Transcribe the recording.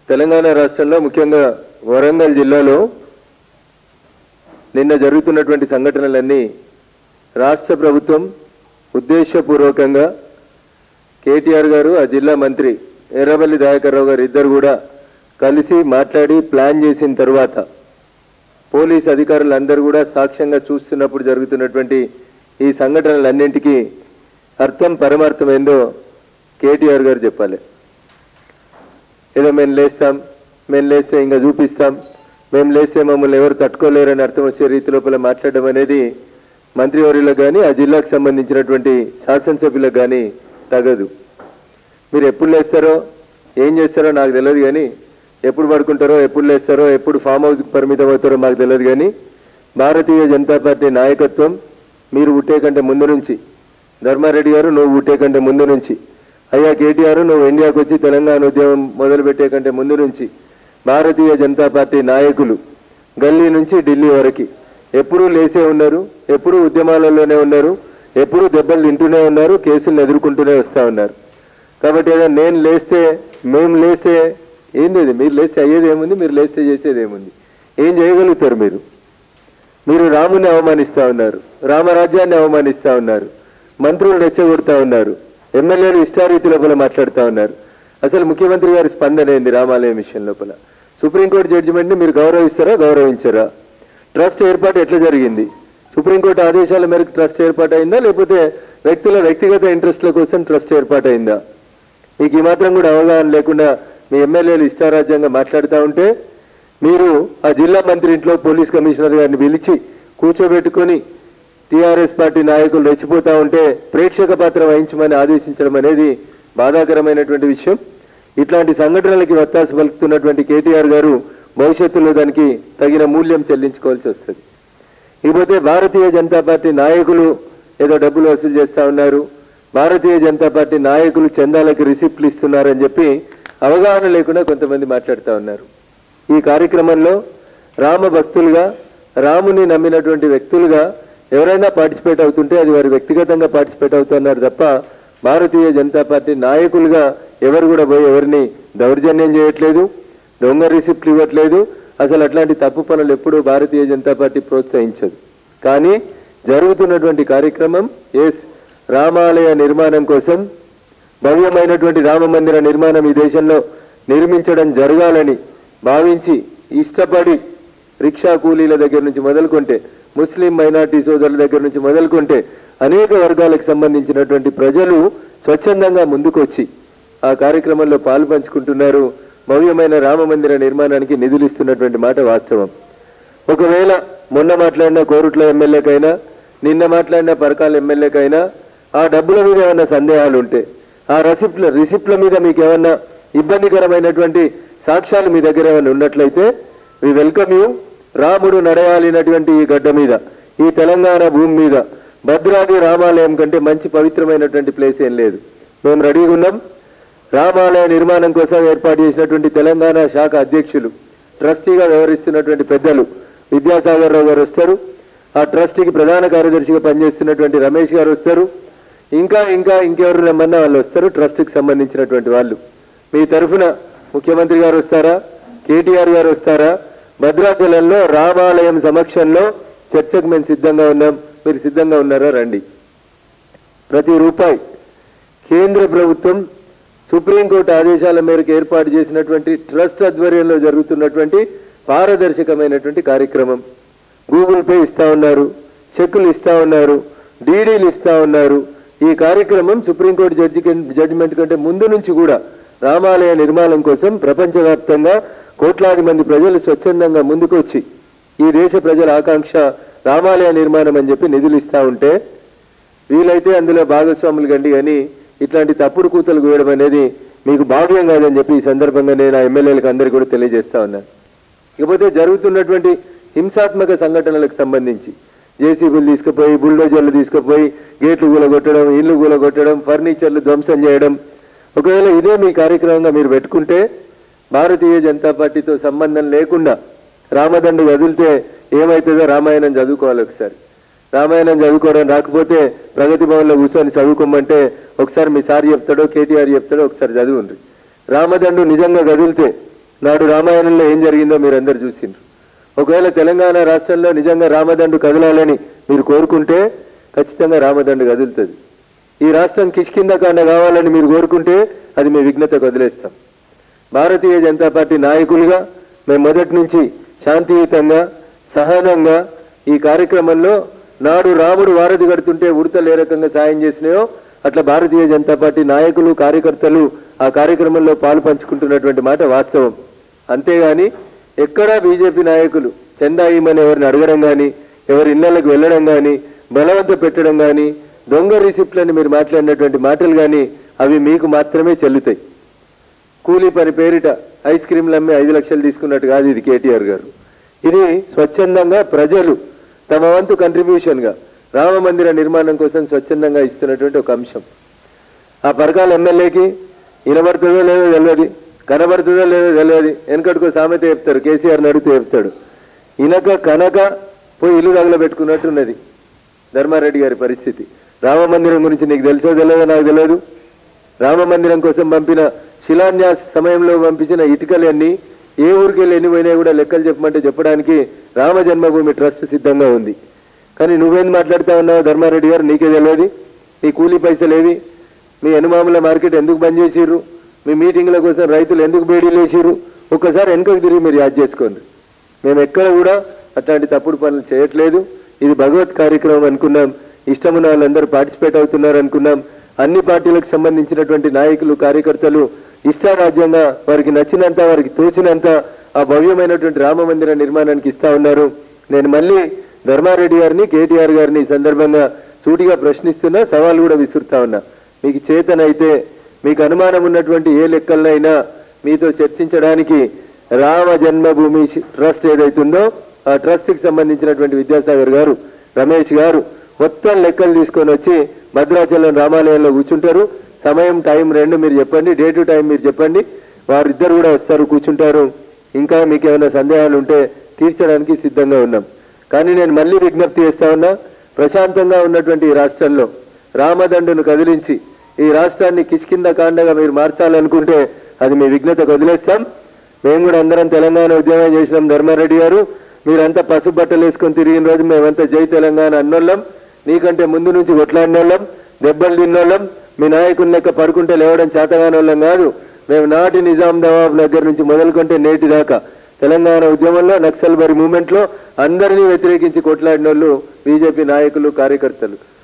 తెలంగాణ రాష్ట్రంలో ముఖ్యంగా వరంగల్ జిల్లాలో నిన్న జరుగుతున్నటువంటి సంఘటనలన్నీ రాష్ట్ర ప్రభుత్వం ఉద్దేశపూర్వకంగా కేటీఆర్ గారు ఆ జిల్లా మంత్రి ఎర్రబల్లి దయాకర్ రావు గారు ఇద్దరు కూడా కలిసి మాట్లాడి ప్లాన్ చేసిన తర్వాత పోలీస్ అధికారులు అందరూ కూడా సాక్ష్యంగా చూస్తున్నప్పుడు జరుగుతున్నటువంటి ఈ సంఘటనలన్నింటికీ అర్థం పరమార్థం ఏందో కేటీఆర్ గారు చెప్పాలి ఏదో మేము లేస్తాం మేము లేస్తే ఇంకా చూపిస్తాం మేము లేస్తే మమ్మల్ని ఎవరు తట్టుకోలేరని అర్థం వచ్చే రీతి లోపల మాట్లాడడం అనేది మంత్రివర్యులకు కానీ ఆ జిల్లాకు సంబంధించినటువంటి శాసనసభ్యులకు కానీ తగదు మీరు ఎప్పుడు లేస్తారో ఏం చేస్తారో నాకు తెలియదు కానీ ఎప్పుడు పడుకుంటారో ఎప్పుడు లేస్తారో ఎప్పుడు ఫామ్ హౌస్కి పరిమితం అవుతారో మాకు తెలియదు కానీ భారతీయ జనతా పార్టీ నాయకత్వం మీరు ఉట్టే కంటే ముందు నుంచి ధర్మారెడ్డి గారు నువ్వు ఉట్టే కంటే ముందు నుంచి అయ్యా కేటీఆర్ నువ్వు ఇండియాకు వచ్చి తెలంగాణ ఉద్యమం మొదలుపెట్టే కంటే ముందు నుంచి భారతీయ జనతా పార్టీ నాయకులు గల్లీ నుంచి ఢిల్లీ వరకు ఎప్పుడూ లేసే ఉన్నారు ఎప్పుడూ ఉద్యమాలలోనే ఉన్నారు ఎప్పుడూ దెబ్బలు తింటూనే ఉన్నారు కేసులను ఎదుర్కొంటూనే వస్తూ ఉన్నారు కాబట్టి ఏదో నేను లేస్తే మేము లేస్తే ఏంది అది? మీరు లేస్తే అయ్యేది ఏముంది మీరు లేస్తే చేసేది ఏముంది ఏం చేయగలుగుతారు మీరు మీరు రాముని అవమానిస్తా ఉన్నారు రామరాజ్యాన్ని అవమానిస్తా ఉన్నారు మంత్రులు రెచ్చగొడతా ఉన్నారు ఎమ్మెల్యేలు ఇష్టారీతి లోపల మాట్లాడుతూ ఉన్నారు అసలు ముఖ్యమంత్రి గారి స్పందన ఏంది రామాలయం విషయం లోపల సుప్రీంకోర్టు జడ్జిమెంట్ని మీరు గౌరవిస్తారా గౌరవించరా ట్రస్ట్ ఏర్పాటు ఎట్లా జరిగింది సుప్రీంకోర్టు ఆదేశాల మేరకు ట్రస్ట్ ఏర్పాటు అయిందా లేకపోతే వ్యక్తుల వ్యక్తిగత ఇంట్రెస్ట్ల కోసం ట్రస్ట్ ఏర్పాటు అయిందా మీకు ఈ మాత్రం కూడా అవగాహన లేకుండా మీ ఎమ్మెల్యేలు ఇష్టారాజ్యంగా మాట్లాడుతూ ఉంటే మీరు ఆ జిల్లా మంత్రి ఇంట్లో పోలీస్ కమిషనర్ గారిని పిలిచి కూర్చోబెట్టుకొని టీఆర్ఎస్ పార్టీ నాయకులు రెచ్చిపోతా ఉంటే ప్రేక్షక పాత్ర వహించమని ఆదేశించడం అనేది బాధాకరమైనటువంటి విషయం ఇట్లాంటి సంఘటనలకి వత్తాసు పలుకుతున్నటువంటి కేటీఆర్ గారు భవిష్యత్తులో దానికి తగిన మూల్యం చెల్లించుకోవాల్సి వస్తుంది ఇకపోతే భారతీయ జనతా పార్టీ నాయకులు ఏదో డబ్బులు వసూలు చేస్తా ఉన్నారు భారతీయ జనతా పార్టీ నాయకులు చందాలకు రిసిప్ట్లు ఇస్తున్నారని చెప్పి అవగాహన లేకుండా కొంతమంది మాట్లాడుతూ ఉన్నారు ఈ కార్యక్రమంలో రామ భక్తులుగా రాముని నమ్మినటువంటి వ్యక్తులుగా ఎవరైనా పార్టిసిపేట్ అవుతుంటే అది వారి వ్యక్తిగతంగా పార్టిసిపేట్ అవుతున్నారు తప్ప భారతీయ జనతా పార్టీ నాయకులుగా ఎవరు కూడా పోయి ఎవరిని దౌర్జన్యం చేయట్లేదు దొంగ రిసిప్ట్లు ఇవ్వట్లేదు అసలు అట్లాంటి తప్పు పనులు ఎప్పుడూ భారతీయ జనతా పార్టీ ప్రోత్సహించదు కానీ జరుగుతున్నటువంటి కార్యక్రమం ఎస్ రామాలయ నిర్మాణం కోసం భవ్యమైనటువంటి రామ మందిర నిర్మాణం ఈ దేశంలో నిర్మించడం జరగాలని భావించి ఇష్టపడి రిక్షా కూలీల దగ్గర నుంచి మొదలుకుంటే ముస్లిం మైనార్టీ సోదరుల దగ్గర నుంచి మొదలుకుంటే అనేక వర్గాలకు సంబంధించినటువంటి ప్రజలు స్వచ్ఛందంగా ముందుకొచ్చి ఆ కార్యక్రమంలో పాలు పంచుకుంటున్నారు భవ్యమైన రామ మందిర నిర్మాణానికి నిధులు ఇస్తున్నటువంటి మాట వాస్తవం ఒకవేళ మొన్న మాట్లాడిన కోరుట్ల ఎమ్మెల్యేకైనా నిన్న మాట్లాడిన పరకాల ఎమ్మెల్యేకైనా ఆ డబ్బుల మీద ఏమైనా సందేహాలు ఉంటే ఆ రసిప్ట్ల రిసిప్ట్ల మీద మీకు ఏమన్నా ఇబ్బందికరమైనటువంటి సాక్ష్యాలు మీ దగ్గర ఏమైనా ఉన్నట్లయితే వి వెల్కమ్ యూ రాముడు నడయాలినటువంటి ఈ గడ్డ మీద ఈ తెలంగాణ భూమి మీద భద్రాది రామాలయం కంటే మంచి పవిత్రమైనటువంటి ప్లేస్ ఏం లేదు మేము రెడీగా ఉన్నాం రామాలయ నిర్మాణం కోసం ఏర్పాటు చేసినటువంటి తెలంగాణ శాఖ అధ్యక్షులు ట్రస్టీగా వ్యవహరిస్తున్నటువంటి పెద్దలు విద్యాసాగర్ రావు గారు వస్తారు ఆ ట్రస్టీకి ప్రధాన కార్యదర్శిగా పనిచేస్తున్నటువంటి రమేష్ గారు వస్తారు ఇంకా ఇంకా ఇంకెవరు రమ్మన్నా వాళ్ళు వస్తారు ట్రస్ట్కి సంబంధించినటువంటి వాళ్ళు మీ తరఫున ముఖ్యమంత్రి గారు వస్తారా కేటీఆర్ గారు వస్తారా భద్రాచలంలో రామాలయం సమక్షంలో చర్చకు మేము సిద్ధంగా ఉన్నాం మీరు సిద్ధంగా ఉన్నారా రండి ప్రతి రూపాయి కేంద్ర ప్రభుత్వం సుప్రీంకోర్టు ఆదేశాల మేరకు ఏర్పాటు చేసినటువంటి ట్రస్ట్ ఆధ్వర్యంలో జరుగుతున్నటువంటి పారదర్శకమైనటువంటి కార్యక్రమం గూగుల్ పే ఇస్తా ఉన్నారు చెక్కులు ఇస్తా ఉన్నారు డీడీలు ఇస్తా ఉన్నారు ఈ కార్యక్రమం సుప్రీంకోర్టు జడ్జి జడ్జిమెంట్ కంటే ముందు నుంచి కూడా రామాలయ నిర్మాణం కోసం ప్రపంచవ్యాప్తంగా కోట్లాది మంది ప్రజలు స్వచ్ఛందంగా ముందుకొచ్చి ఈ దేశ ప్రజల ఆకాంక్ష రామాలయ నిర్మాణం అని చెప్పి నిధులు ఇస్తా ఉంటే వీలైతే అందులో భాగస్వాములు కండి కానీ ఇట్లాంటి తప్పుడు కూతలు కూయడం అనేది మీకు భాగ్యం కాదని చెప్పి ఈ సందర్భంగా నేను ఆ ఎమ్మెల్యేలకు అందరికీ కూడా తెలియజేస్తా ఉన్నాను ఇకపోతే జరుగుతున్నటువంటి హింసాత్మక సంఘటనలకు సంబంధించి జేసీబీలు తీసుకుపోయి బుల్డోజర్లు తీసుకుపోయి గేట్లు కూలగొట్టడం ఇల్లు కూలగొట్టడం ఫర్నిచర్లు ధ్వంసం చేయడం ఒకవేళ ఇదే మీ కార్యక్రమంగా మీరు పెట్టుకుంటే భారతీయ జనతా పార్టీతో సంబంధం లేకుండా రామదండు వదిలితే ఏమవుతుందో రామాయణం చదువుకోవాలి ఒకసారి రామాయణం చదువుకోవడం రాకపోతే ప్రగతి భవన్లో కూర్చొని చదువుకోమంటే ఒకసారి మీ సార్ చెప్తాడో కేటీఆర్ చెప్తాడో ఒకసారి చదువుండ్రి రామదండు నిజంగా కదిలితే నాడు రామాయణంలో ఏం జరిగిందో మీరందరూ చూసిండ్రు ఒకవేళ తెలంగాణ రాష్ట్రంలో నిజంగా రామదండు కదలాలని మీరు కోరుకుంటే ఖచ్చితంగా రామదండు కదులుతుంది ఈ రాష్ట్రం కిష్కిందకాండ కావాలని మీరు కోరుకుంటే అది మీ విఘ్నతకు వదిలేస్తాం భారతీయ జనతా పార్టీ నాయకులుగా మేము మొదటి నుంచి శాంతియుతంగా సహనంగా ఈ కార్యక్రమంలో నాడు రాముడు వారధి కడుతుంటే ఉడతలు ఏ రకంగా సాయం చేసినాయో అట్లా భారతీయ జనతా పార్టీ నాయకులు కార్యకర్తలు ఆ కార్యక్రమంలో పాలు పంచుకుంటున్నటువంటి మాట వాస్తవం అంతేగాని ఎక్కడా బీజేపీ నాయకులు చందా ఇమ్మని ఎవరిని అడగడం కానీ ఎవరి ఇళ్లకు వెళ్ళడం కానీ బలవంత పెట్టడం కానీ దొంగ రిసిప్ట్లని మీరు మాట్లాడినటువంటి మాటలు కానీ అవి మీకు మాత్రమే చెల్లుతాయి కూలీ పని పేరిట ఐస్ క్రీంలు అమ్మి ఐదు లక్షలు తీసుకున్నట్టు కాదు ఇది కేటీఆర్ గారు ఇది స్వచ్ఛందంగా ప్రజలు తమ వంతు కంట్రిబ్యూషన్గా రామ మందిర నిర్మాణం కోసం స్వచ్ఛందంగా ఇస్తున్నటువంటి ఒక అంశం ఆ పరకాల ఎమ్మెల్యేకి వినబడుతుందో లేదో తెలియదు కనబడుతుందో లేదో తెలియదు వెనకటికో సామెత చెప్తారు కేసీఆర్ అడిగితే చెప్తాడు ఇనక కనక పోయి ఇల్లు తగలబెట్టుకున్నట్టున్నది ధర్మారెడ్డి గారి పరిస్థితి రామ మందిరం గురించి నీకు తెలుసో తెలియదో నాకు తెలియదు రామ మందిరం కోసం పంపిన శిలాన్యాస సమయంలో పంపించిన ఇటుకలన్నీ ఏ ఊరికి వెళ్ళి ఎన్ని పోయినా కూడా లెక్కలు చెప్పమంటే చెప్పడానికి రామ జన్మభూమి ట్రస్ట్ సిద్ధంగా ఉంది కానీ నువ్వేం మాట్లాడుతా ఉన్నావు ధర్మారెడ్డి గారు నీకే తెలియదు నీ కూలీ పైసలు ఏవి మీ ఎనుమాముల మార్కెట్ ఎందుకు బంద్ చేసిర్రు మీ మీటింగ్ల కోసం రైతులు ఎందుకు బేడీలు వేసిర్రు ఒక్కసారి వెనుకకు తిరిగి మీరు యాద్ చేసుకోండి మేము ఎక్కడ కూడా అట్లాంటి తప్పుడు పనులు చేయట్లేదు ఇది భగవత్ కార్యక్రమం అనుకున్నాం ఇష్టమున్న వాళ్ళందరూ పార్టిసిపేట్ అవుతున్నారు అనుకున్నాం అన్ని పార్టీలకు సంబంధించినటువంటి నాయకులు కార్యకర్తలు ఇష్టారాజ్యంగా వారికి నచ్చినంత వారికి తోచినంత ఆ భవ్యమైనటువంటి రామ మందిర నిర్మాణానికి ఇస్తా ఉన్నారు నేను మళ్ళీ ధర్మారెడ్డి గారిని కేటీఆర్ గారిని ఈ సందర్భంగా సూటిగా ప్రశ్నిస్తున్నా సవాల్ కూడా విసురుతా ఉన్నా మీకు చేతనైతే మీకు అనుమానం ఉన్నటువంటి ఏ లెక్కలనైనా మీతో చర్చించడానికి రామ జన్మభూమి ట్రస్ట్ ఏదైతుందో ఆ ట్రస్ట్కి సంబంధించినటువంటి విద్యాసాగర్ గారు రమేష్ గారు మొత్తం లెక్కలు తీసుకొని వచ్చి భద్రాచలం రామాలయంలో కూర్చుంటారు సమయం టైం రెండు మీరు చెప్పండి డే టు టైం మీరు చెప్పండి వారిద్దరు కూడా వస్తారు కూర్చుంటారు ఇంకా మీకు ఏమైనా సందేహాలు ఉంటే తీర్చడానికి సిద్ధంగా ఉన్నాం కానీ నేను మళ్ళీ విజ్ఞప్తి చేస్తా ఉన్నా ప్రశాంతంగా ఉన్నటువంటి ఈ రాష్ట్రంలో రామదండును కదిలించి ఈ రాష్ట్రాన్ని కిష్కింద కాండగా మీరు మార్చాలనుకుంటే అది మీ విఘ్నతకు వదిలేస్తాం మేము కూడా అందరం తెలంగాణ ఉద్యమం చేసినాం ధర్మారెడ్డి గారు మీరంతా పసుపు బట్టలు వేసుకొని తిరిగిన రోజు మేమంతా జై తెలంగాణ అన్నోళ్ళం నీకంటే ముందు నుంచి కొట్లాడినోళ్ళం దెబ్బలు తిన్నోళ్ళం మీ నాయకుని లెక్క పడుకుంటే లేవడం చేతగాని వాళ్ళం కాదు మేము నాటి నిజాం నవాబ్ దగ్గర నుంచి మొదలుకుంటే నేటి దాకా తెలంగాణ ఉద్యమంలో నక్సల్ బరి మూమెంట్లో అందరినీ వ్యతిరేకించి కొట్లాడిన వాళ్ళు బీజేపీ నాయకులు కార్యకర్తలు